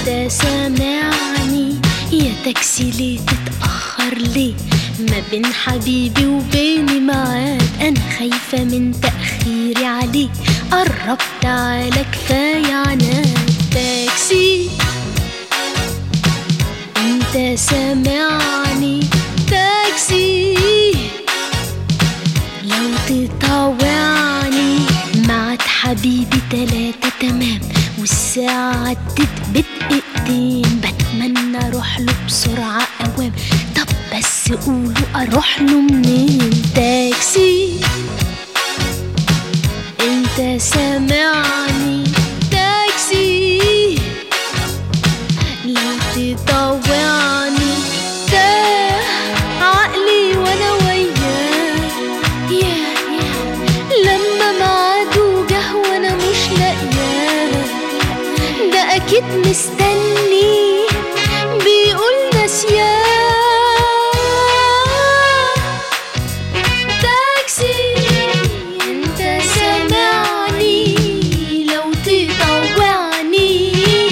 انت سامعني يا تاكسي ليه تتأخر ليه ما بين حبيبي وبيني معاد انا خايفة من تأخيري عليه قرب تعالى كفاية عناد تاكسي انت سامعني تاكسي لو تطوعني معك حبيبي تلاتة تمام والساعة عدت بدقيقتين بتمنى اروح له بسرعة اوام طب بس قولوا اروح له منين تاكسي انت سامعني تاكسي لو تطوعني تاه عقلي وانا وياه يا يا لما ميعاده جه وانا مش لاقياه ده اكيد مستني بيقول نسياه تاكسي انت سامعني لو تطوعني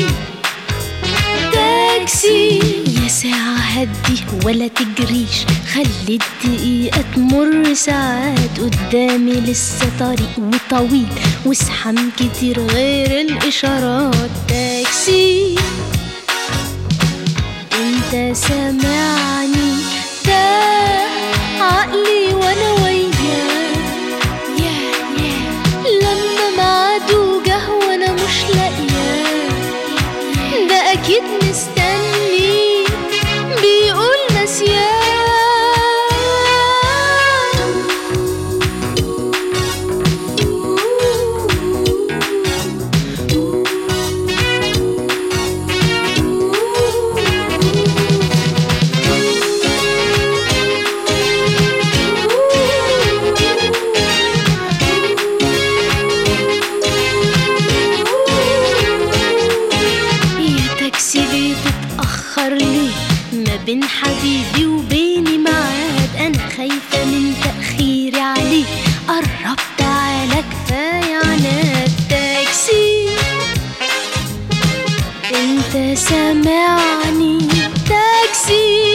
تاكسي يا ساعة هدي ولا تجريش خلي الدقيقة تمر ساعات قدامي لسه طريق وطويل وازحام كتير غير الإشارات تاكسي انت سامعني تاه عقلي وانا وياه يا يا لما ميعاده جه وانا مش لاقياه ده اكيد مستني بيقول نسيان يا تاكسي ليه تتأخر ليه ما بين حبيبي وبيني معاد أنا خايفة من تأخيري عليه قرب تعالى كفاية عناد تاكسي انت سامعني تاكسي